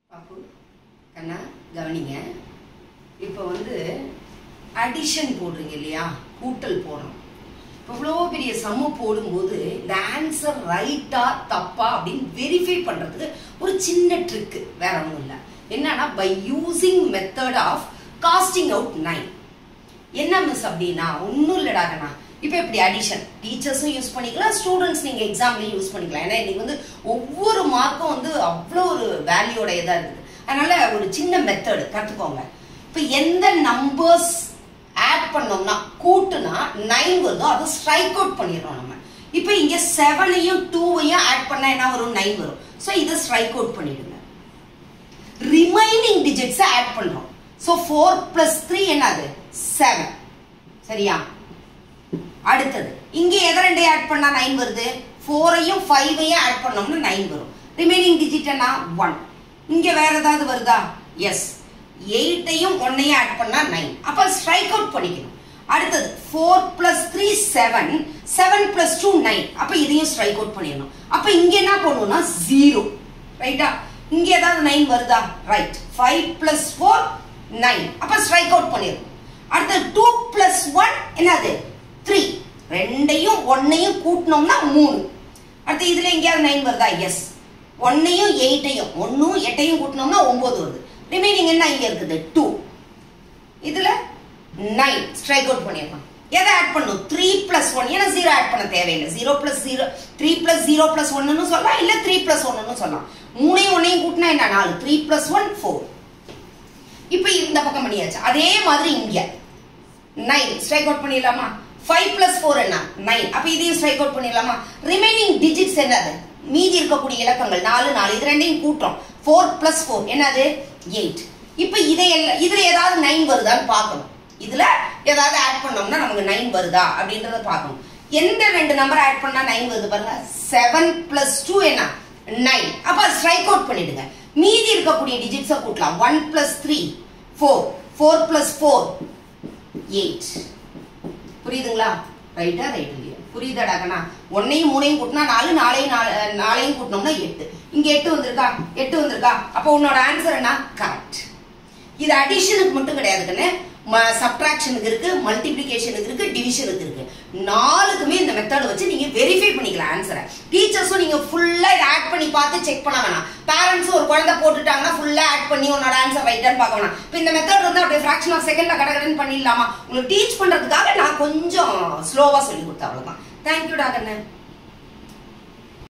பாப்பு கண்ணா கவனிங்க இப்போ வந்து அடிஷன் போடுறீங்க இல்லையா கூட்டல் போடுறோம் இப்போ இவ்வளோ பெரிய சம்ம போடும்போது இந்த ஆன்சர் ரைட்டா தப்பா அப்படின்னு வெரிஃபை பண்ணுறதுக்கு ஒரு சின்ன ட்ரிக்கு வேற ஒன்றும் இல்லை என்னன்னா by using method of casting out nine என்ன மிஸ் அப்படின்னா ஒன்றும் இல்லடா கண்ணா இப்போ இப்படி அடிஷன் டீச்சர்ஸும் யூஸ் பண்ணிக்கலாம் ஸ்டூடெண்ட்ஸ் நீங்கள் எக்ஸாம்லையும் யூஸ் பண்ணிக்கலாம் ஏன்னா இன்னைக்கு வந்து ஒவ்வொரு மார்க்கும் வந்து அவ்வளோ ஒரு வேல்யூட இதாக இருக்குது அதனால ஒரு சின்ன மெத்தடு கற்றுக்கோங்க இப்போ எந்த நம்பர்ஸ் ஆட் பண்ணோம்னா கூட்டுனா நைன் வருதோ அதை ஸ்ட்ரைக் அவுட் பண்ணிடுறோம் நம்ம இப்போ இங்கே செவனையும் டூவையும் ஆட் பண்ணால் என்ன வரும் நைன் வரும் ஸோ இதை ஸ்ட்ரைக் அவுட் பண்ணிடுங்க ரிமைனிங் டிஜிட்ஸை ஆட் பண்றோம் ஸோ ஃபோர் பிளஸ் த்ரீ என்னது செவன் சரியா அடுத்தது இங்க எதை ரெண்டையும் ஆட் பண்ணா நைன் வருது ஃபோரையும் ஃபைவையும் ஆட் பண்ணோம்னா நைன் வரும் ரிமைனிங் டிஜிட் என்ன ஒன் இங்க வேற ஏதாவது வருதா எஸ் எயிட்டையும் ஒன்னையும் ஆட் பண்ணா நைன் அப்ப ஸ்ட்ரைக் அவுட் பண்ணிக்கணும் அடுத்தது four plus three seven seven plus two nine அப்ப இதையும் ஸ்ட்ரைக் அவுட் பண்ணிடணும் அப்ப இங்க என்ன பண்ணுவோம்னா ஜீரோ ரைட்டா இங்க ஏதாவது நைன் வருதா right five plus four nine அப்ப ஸ்ட்ரைக் அவுட் பண்ணிடணும் அடுத்து டூ பிளஸ் ஒன் என்னது த்ரீ ரெண்டையும் ஒன்னையும் கூட்டினோம்னா மூணு அடுத்து இதுல எங்கேயாவது நைன் வருதா எஸ் ஒன்னையும் எயிட்டையும் ஒன்னும் எட்டையும் கூட்டினோம்னா ஒன்பது வருது ரிமைனிங் என்ன இங்க இருக்குது டூ இதுல நைன் ஸ்ட்ரைக் அவுட் பண்ணிடலாம் எதை ஆட் பண்ணும் த்ரீ பிளஸ் ஒன் ஏன்னா ஜீரோ ஆட் பண்ண தேவையில்லை zero plus zero three plus zero plus ஒன்னு சொல்லலாம் இல்ல த்ரீ பிளஸ் ஒன்னு சொல்லலாம் மூணையும் ஒன்னையும் கூட்டினா என்ன நாலு த்ரீ பிளஸ் ஒன் ஃபோர் இப்போ இந்த பக்கம் பண்ணியாச்சு அதே மாதிரி இங்க நைன் ஸ்ட்ரைக் அவுட் பண்ணிடலாமா ஃபைவ் பிளஸ் ஃபோர் என்ன நைன் அப்ப இதையும் ஸ்ட்ரைக் அவுட் பண்ணிடலாமா ரிமைனிங் டிஜிட்ஸ் என்னது மீதி இருக்கக்கூடிய இலக்கங்கள் நாலு நாலு இது ரெண்டையும் கூட்டுறோம் ஃபோர் பிளஸ் ஃபோர் என்னது எயிட் இப்போ இதை எல்லாம் இதுல ஏதாவது நைன் வருதான்னு பார்க்கணும் இதுல ஏதாவது ஆட் பண்ணோம்னா நமக்கு நைன் வருதா அப்படின்றத பார்க்கணும் எந்த ரெண்டு நம்பர் ஆட் பண்ணா நைன் வருது பாருங்க செவன் பிளஸ் டூ என்ன நைன் அப்ப ஸ்ட்ரைக் அவுட் பண்ணிடுங்க மீதி இருக்கக்கூடிய டிஜிட்ஸை கூட்டலாம் one plus three four four plus four eight புரியுதுங்களா ரைட்டா ரைட் இல்லையா புரியுதாடா கண்ணா ஒன்னையும் மூணையும் கூட்டினா நாலு நாளையும் நாலு- நாளையும் கூட்டினோம்னா எட்டு இங்க எட்டு வந்திருக்கா எட்டு வந்திருக்கா அப்போ உன்னோட ஆன்சர் என்ன கரெக்ட் இது அடிஷனுக்கு மட்டும் கிடையாது கண்ணு சப்ட்ராக்ஷனுக்கு இருக்கு மல்டிப்ளிகேஷனுக்கு இருக்கு டிவிஷனுக்கு இருக்கு நாலுக்குமே இந்த மெத்தட் வச்சு நீங்க வெரிஃபை பண்ணிக்கலாம் ஆன்சரை டீச்சர்ஸும் நீங்க ஃபுல்லா இதை ஆட் பண்ணி பார்த்து செக் பண்ண வேணாம் பேரண்ட்ஸும் ஒரு குழந்தை போட்டுட்டாங்கன்னா ஃபுல்லா ஆட் பண்ணி உன்னோட ஆன்சர் ரைட்டான்னு பார்க்க வேணாம் இப்போ இந்த மெத்தட் வந்து அப்படியே ஃபிராக்ஷன் ஆஃப் செகண்ட்ல கடகடன்னு பண்ணிடலாமா உங்களுக்கு டீச் பண்றதுக்காக நான் கொஞ்சம் ஸ்லோவா சொல்லி கொடுத்தேன் அவ்வளவுதான் தேங்க்யூ டாக்டர்